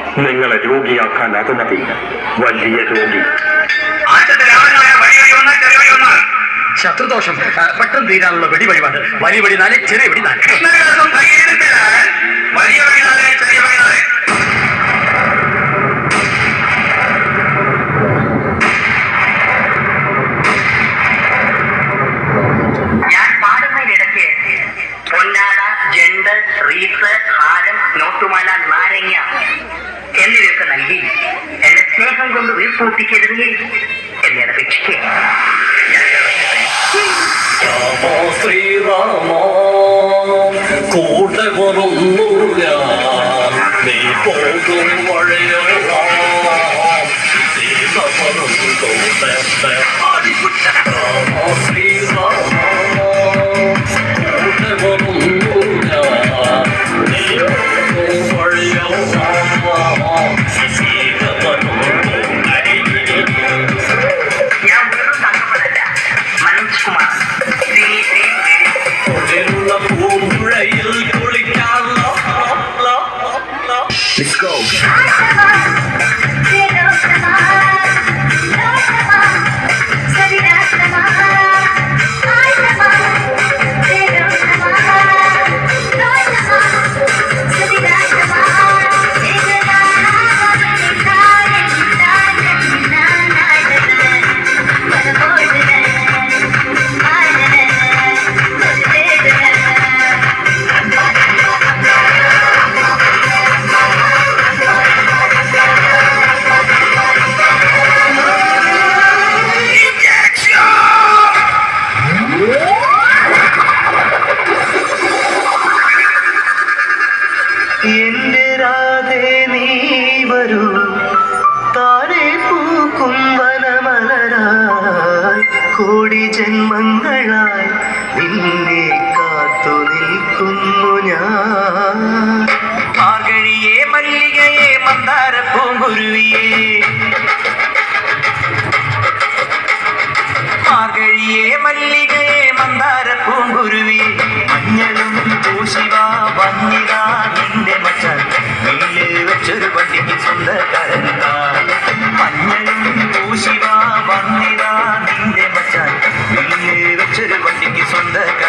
നിങ്ങളെ രോഗിയാക്കാൻ അത് മതി വലിയ രോഗി ശത്രുദോഷം ആ, പെട്ടെന്ന് തീരാനുള്ള വെടി വഴിപാട് വലിയ വെടി നാല് ചെറിയ വെടി നാല് ഞാൻ പാടുന്നതിനിടയ്ക്ക് പൊന്നാട ജണ്ട് റീത്ത് ഹാരം നോട്ടുമാല നാരങ്ങ എന്നിവയൊക്കെ നൽകി എന്റെ സ്നേഹം കൊണ്ട് വീർപ്പൂട്ടിക്കരുതേ എന്നെ അപേക്ഷിക്കുക രാമോ ശ്രീരാമോ കൂടെ വരുന്നു ഞാൻ നീ പോകും വഴിയോ സീത പറഞ്ഞു രാമോ ശ്രീരാമോ കൂടെ വരുന്നു ഞാൻ നീ പോകും വഴിയോ സീത പറഞ്ഞു ഞാൻ വെറും തങ്കപ്പനല്ല മനോജ് കുമാർ ശ്രീ ശ്രീ ഉള്ള പൂമ്പുഴയിൽ കുളിക്കാൻ Let's go. എന്റെ രാധേ നീ വരൂ താരെ പൂക്കും വനമലരായി കോടി ജന്മങ്ങളായി നിന്നെ കാത്തു നിൽക്കുന്നു ഞാൻ മാർഗഴിയെ മല്ലികയെ മന്ദാര പൂങ്കുരുവിയെ മാർഗഴിയെ മല്ലികയെ മന്ദാര പൂങ്കുരുവി മഞ്ഞളും പൂശിവ വന്നിത നിന്റെ മച്ചാൻ വീല് വെച്ചൊരു വണ്ടിക്ക് സ്വന്തക്കാരൻ മഞ്ഞളും പൂശിവ വന്നിത നിന്റെ മച്ചാൻ വീല് വെച്ചൊരു വണ്ടിക്ക് സ്വന്തക്കാരൻ